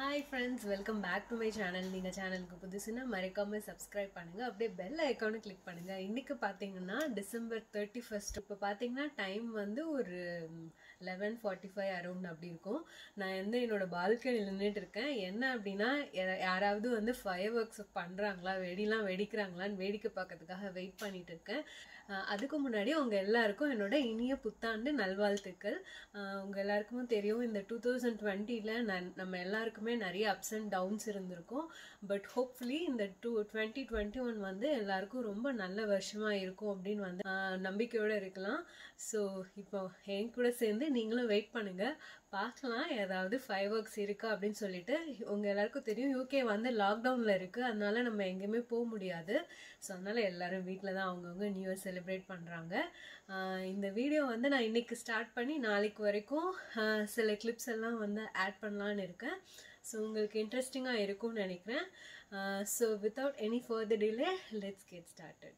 hi friends welcome back to my channel நீங்கள் சேனலுக்கு புதுசுன்னா மறக்காமல் சப்ஸ்கிரைப் பண்ணுங்கள் அப்படியே பெல் ஐக்கானு கிளிக் பண்ணுங்கள் இன்றைக்கி பார்த்தீங்கன்னா டிசம்பர் தேர்ட்டி ஃபஸ்ட் இப்போ பார்த்தீங்கன்னா டைம் வந்து ஒரு லெவன் ஃபார்ட்டி ஃபைவ் அரௌண்ட் அப்படி இருக்கும் நான் வந்து என்னோட பால்கனியில் நின்றுட்டு இருக்கேன் என்ன அப்படின்னா யா- யாராவது வந்து ஃபயர் ஒர்க்ஸ் பண்ணுறாங்களா வெடிலாம் வெடிக்கிறாங்களான்னு வேடிக்கை பார்க்கறதுக்காக வெயிட் பண்ணிட்டு இருக்கேன் அஹ் அதுக்கு முன்னாடி உங்க எல்லாருக்கும் என்னோட இனிய புத்தாண்டு நல்வாழ்த்துக்கள் அஹ் உங்க எல்லாருக்கும் தெரியும் இந்த டூ தௌசண்ட் டுவெண்ட்டியில் நம்ம எல்லாருக்குமே நிறைய அப்ஸ் அண்ட் டவுன்ஸ் இருந்திருக்கும் பட் ஹோப்ஃபுல்லி இந்த டூ டுவெண்ட்டி டுவெண்ட்டி ஒன் வந்து எல்லாருக்கும் ரொம்ப நல்ல வருஷமா இருக்கும் அப்படின்னு வந்து அஹ் நம்பிக்கையோட இருக்கலாம் ஸோ இப்போ என் கூட சேர்ந்து நீங்களும் வெயிட் பண்ணுங்க பார்க்கலாம் ஏதாவது ஃபைவ் ஒர்க்ஸ் இருக்கா அப்படின்னு சொல்லிட்டு உங்க எல்லாருக்கும் தெரியும் யூகே வந்து லாக்டவுன்ல இருக்கு அதனால நம்ம எங்கேயுமே போக முடியாது ஸோ அதனால எல்லாரும் வீட்டில் தான் அவங்கவுங்க நியூ இயர் செலிப்ரேட் பண்ணுறாங்க இந்த வீடியோ வந்து நான் இன்னைக்கு ஸ்டார்ட் பண்ணி நாளைக்கு வரைக்கும் ஆஹ் சில கிளிப்ஸ் எல்லாம் வந்து ஆட் பண்ணலான்னு இருக்கேன் ஸோ உங்களுக்கு இன்ட்ரெஸ்டிங்காக இருக்கும்னு நினைக்கிறேன் so without any further delay let's get started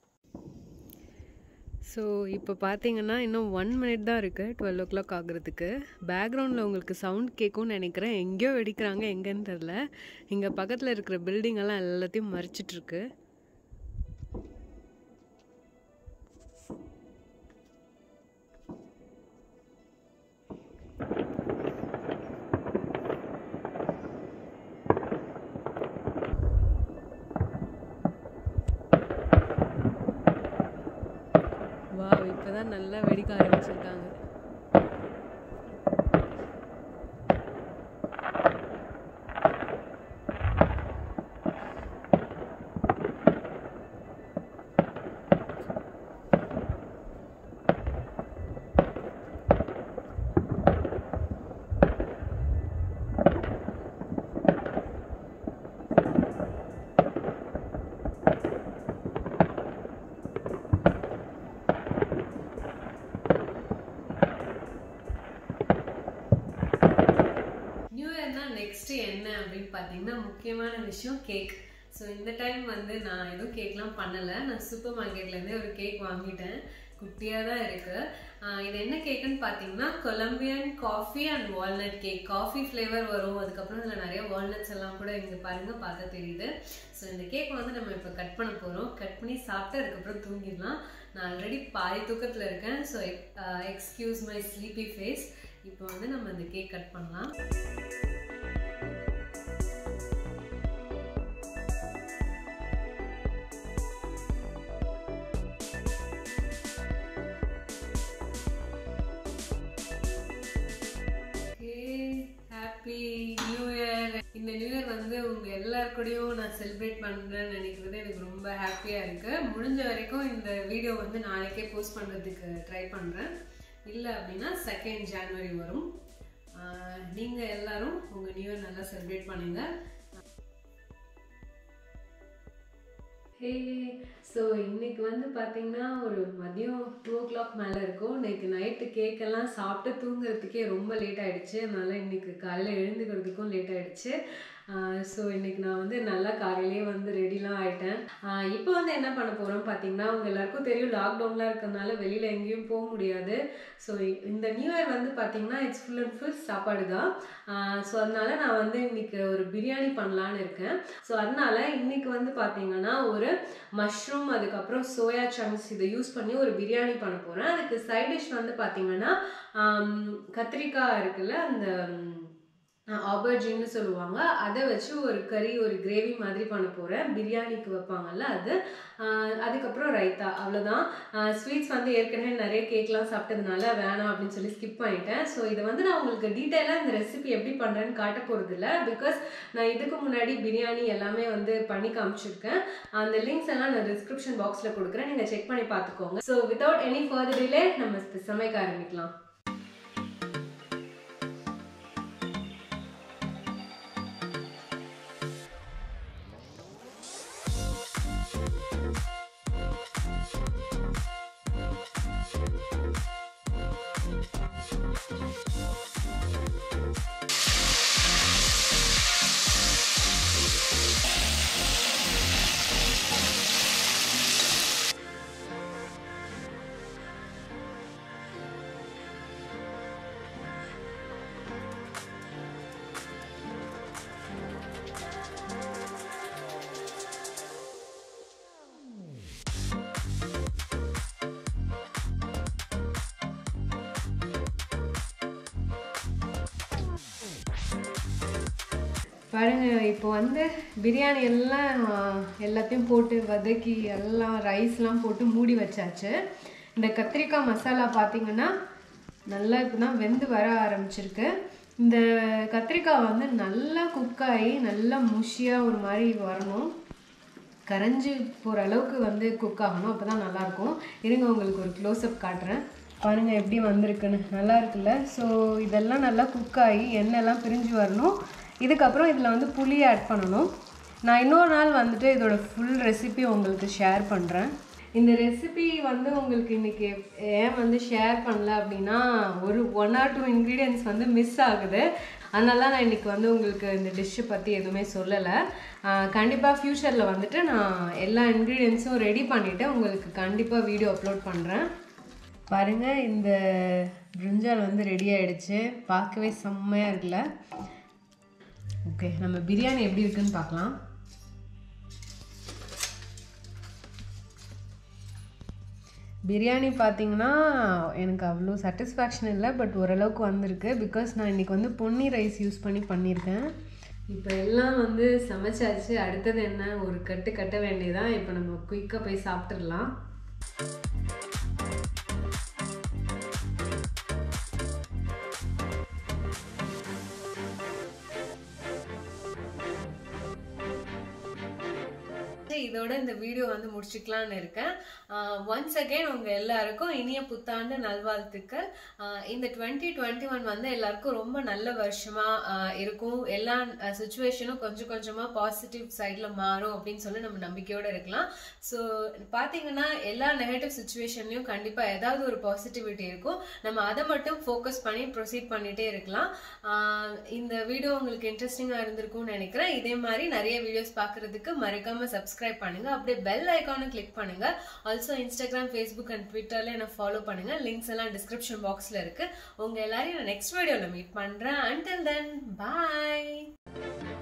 so இப்போ பார்த்தீங்கன்னா இன்னும் ஒன் மினிட் தான் இருக்குது டுவெல் ஓ கிளாக் ஆகுறதுக்கு பேக்ரவுண்டில் உங்களுக்கு சவுண்ட் கேட்கும்னு நினைக்கிறேன் எங்கேயோ வெடிக்கிறாங்க எங்கேன்னு தெரில இங்கே பக்கத்தில் இருக்கிற பில்டிங் எல்லாம் எல்லாத்தையும் மறைச்சிட்டு இருக்கு வா இப்போ தான் நல்லா வெடிக்க ஆரம்பிச்சிருக்காங்க நியூ இயர்னா நெக்ஸ்ட் என்ன அப்படின்னு பார்த்தீங்கன்னா முக்கியமான விஷயம் கேக் ஸோ இந்த டைம் வந்து நான் எதுவும் கேக்லாம் பண்ணலை நான் சூப்பர் மார்க்கெட்லேருந்தே ஒரு கேக் வாங்கிட்டேன் குட்டியாக தான் இருக்கு ஆஹ் இது என்ன கேக்குன்னு பார்த்தீங்கன்னா Colombian coffee and walnut cake coffee flavour வரும் அதுக்கப்புறம் இதில் நிறைய வால்நட்ஸ் எல்லாம் கூட இங்கே பாருங்க பார்த்தா தெரியுது ஸோ இந்த கேக் வந்து நம்ம இப்போ கட் பண்ண போகிறோம் கட் பண்ணி சாப்பிட்டு அதுக்கப்புறம் தூங்கிடலாம் நான் ஆல்ரெடி பாதி தூக்கத்தில் இருக்கேன் so excuse my sleepy face இப்போ வந்து நம்ம இந்த கேக் கட் பண்ணலாம் ஹாப்பி நியூ இயர் இந்த நியூ இயர் வந்து உங்க எல்லார் கூடயும் நான் செலிப்ரேட் பண்றேன்னு நினைக்கிறது எனக்கு ரொம்ப ஹாப்பியா இருக்கு முடிஞ்ச வரைக்கும் இந்த வீடியோ வந்து நாளைக்கே போஸ்ட் பண்றதுக்கு ட்ரை பண்றேன் இல்லை அப்படின்னா செகண்ட் ஜான்வரி வரும் ஆஹ் நீங்க எல்லாரும் உங்க நியூ இயர் நல்லா செலிப்ரேட் பண்ணுங்க ஹே ஸோ இன்னைக்கு வந்து பார்த்தீங்கன்னா ஒரு மதியம் டூ ஓ கிளாக் மேலே இருக்கும் இன்னைக்கு நைட்டு கேக்கெல்லாம் சாப்பிட்டு தூங்குறதுக்கே ரொம்ப லேட் ஆயிடுச்சு அதனால இன்னைக்கு காலையில் எழுந்துக்கிறதுக்கும் லேட் ஆயிடுச்சு ஸோ இன்னைக்கு நான் வந்து நல்லா காலையிலேயே வந்து ரெடிலாம் ஆயிட்டேன் ஆஹ் இப்போ வந்து என்ன பண்ண போகிறோம் பார்த்தீங்கன்னா உங்க எல்லாருக்கும் தெரியும் லாக்டவுன்லாம் இருக்கிறதுனால வெளியில் எங்கேயும் போக முடியாது ஸோ இந்த நியூ இயர் வந்து பார்த்தீங்கன்னா இட்ஸ் ஃபுல் அண்ட் ஃபுல் சாப்பாடு தான் ஸோ அதனால நான் வந்து இன்னைக்கு ஒரு பிரியாணி பண்ணலான்னு இருக்கேன் ஸோ அதனால இன்னைக்கு வந்து பார்த்தீங்கன்னா ஒரு மஷ்ரூம் அதுக்கப்புறம் சோயா சங்க்ஸ் இதை யூஸ் பண்ணி ஒரு பிரியாணி பண்ண போகிறேன் அதுக்கு சைட் டிஷ் வந்து பார்த்தீங்கன்னா ஆம், கத்திரிக்காய் இருக்குல்ல அந்த ஆபர்ஜின்னு சொல்லுவாங்க அதை வச்சு ஒரு கறி ஒரு கிரேவி மாதிரி பண்ண போகிறேன் பிரியாணிக்கு வைப்பாங்கல்ல அது ஆஹ் அதுக்கப்புறம் ரைத்தா அவ்வளோதான் ஸ்வீட்ஸ் வந்து ஏற்கனவே நிறைய கேக்லாம் சாப்பிட்டதுனால வேணாம் அப்படின்னு சொல்லி ஸ்கிப் பண்ணிட்டேன் ஸோ இதை வந்து நான் உங்களுக்கு டீட்டெயிலாக இந்த ரெசிபி எப்படி பண்ணுறேன்னு காட்ட போகிறது இல்லை பிகாஸ் நான் இதுக்கு முன்னாடி பிரியாணி எல்லாமே வந்து பண்ணி காமிச்சிருக்கேன் அந்த லிங்க்ஸ் எல்லாம் நான் டிஸ்கிரிப்ஷன் பாக்ஸில் கொடுக்குறேன் நீங்கள் செக் பண்ணி பார்த்துக்கோங்க so without any further delay நம்ம சமைக்க ஆரம்பிக்கலாம் பாருங்க இப்போ வந்து பிரியாணி எல்லாம் ஆ, எல்லாத்தையும் போட்டு வதக்கி எல்லாம் ரைஸ்லாம் போட்டு மூடி வச்சாச்சு இந்த கத்திரிக்காய் மசாலா பார்த்தீங்கன்னா நல்லா இப்போ தான் வெந்து வர ஆரம்பிச்சிருக்கு இந்த கத்திரிக்காய் வந்து நல்லா குக் ஆகி நல்லா முஷியாக ஒரு மாதிரி வரணும் கரைஞ்சி போகிற அளவுக்கு வந்து குக் ஆகணும் அப்போ தான் நல்லாயிருக்கும் இருங்க உங்களுக்கு ஒரு க்ளோஸ்அப் காட்டுறேன் பாருங்கள் எப்படி வந்திருக்குன்னு நல்லா இருக்குல்ல ஸோ இதெல்லாம் நல்லா குக் ஆகி எண்ணெய்லாம் பிரிஞ்சு வரணும் இதுக்கப்புறம் இதில் வந்து புளி ஆட் பண்ணணும் நான் இன்னொரு நாள் வந்துட்டு இதோட ஃபுல் ரெசிபி உங்களுக்கு ஷேர் பண்ணுறேன் இந்த ரெசிபி வந்து உங்களுக்கு இன்றைக்கி ஏன் வந்து ஷேர் பண்ணல அப்படின்னா ஒரு ஒன் ஆர் டூ இன்க்ரீடியன்ஸ் வந்து மிஸ் ஆகுது அதனால தான் நான் இன்றைக்கி வந்து உங்களுக்கு இந்த டிஷ்ஷை பற்றி எதுவுமே சொல்லலை கண்டிப்பாக ஃப்யூச்சரில் வந்துட்டு நான் எல்லா இன்க்ரீடியன்ஸும் ரெடி பண்ணிவிட்டு உங்களுக்கு கண்டிப்பாக வீடியோ அப்லோட் பண்ணுறேன் பாருங்கள் இந்த பிரிஞ்சால் வந்து ரெடி ஆயிடுச்சு பார்க்கவே செம்மையாக இருக்குல்ல ஓகே நம்ம பிரியாணி எப்படி இருக்குன்னு பார்க்கலாம் பிரியாணி பார்த்தீங்கன்னா எனக்கு அவ்வளோ சாட்டிஸ்ஃபேக்ஷன் இல்லை பட் ஓரளவுக்கு வந்திருக்கு பிகாஸ் நான் இன்றைக்கி வந்து பொன்னி ரைஸ் யூஸ் பண்ணி பண்ணியிருக்கேன் இப்போ எல்லாம் வந்து சமைச்சாச்சு அடுத்தது என்ன ஒரு கட்டு கட்ட வேண்டியதான் இப்போ நம்ம குயிக்காக போய் சாப்பிட்றலாம் இதோட இந்த வீடியோ வந்து முடிச்சுக்கலான்னு இருக்கேன் ஒன்ஸ் அகெயின் உங்க எல்லாருக்கும் இனிய புத்தாண்டு நல்வாழ்த்துக்கள் ஆஹ் இந்த டுவெண்ட்டி டுவெண்ட்டி ஒன் வந்து எல்லாருக்கும் ரொம்ப நல்ல வருஷமா ஆஹ் இருக்கும் எல்லா சுச்சுவேஷனும் கொஞ்சம் கொஞ்சமா பாசிட்டிவ் சைட்ல மாறும் அப்படின்னு சொல்லி நம்ம நம்பிக்கையோட இருக்கலாம் ஸோ பாத்தீங்கன்னா எல்லா நெகட்டிவ் சுச்சுவேஷன்லயும் கண்டிப்பா ஏதாவது ஒரு பாசிட்டிவிட்டி இருக்கும் நம்ம அதை மட்டும் ஃபோக்கஸ் பண்ணி ப்ரொசீட் பண்ணிட்டே இருக்கலாம் ஆஹ் இந்த வீடியோ உங்களுக்கு இன்ட்ரெஸ்டிங்கா இருந்திருக்கும்னு நினைக்கிறேன் இதே மாதிரி நிறைய வீடியோஸ் பார்க்கறதுக்கு மறக்காம சப்ஸ்கிரைப் பண்ணுங்க அப்படியே பெல் ஐக்கானும் கிளிக் பண்ணுங்க ஆல்சோ இன்ஸ்டாகிராம் ஃபேஸ்புக் அண்ட் ட்விட்டர்ல என்ன ஃபாலோ பண்ணுங்க லிங்க்ஸ் எல்லாம் டிஸ்கிரிப்ஷன் பாக்ஸ்ல இருக்கு உங்க எல்லாரையும் நான் நெக்ஸ்ட் வீடியோல மீட் பண்றேன் அண்டில் தென் பாய்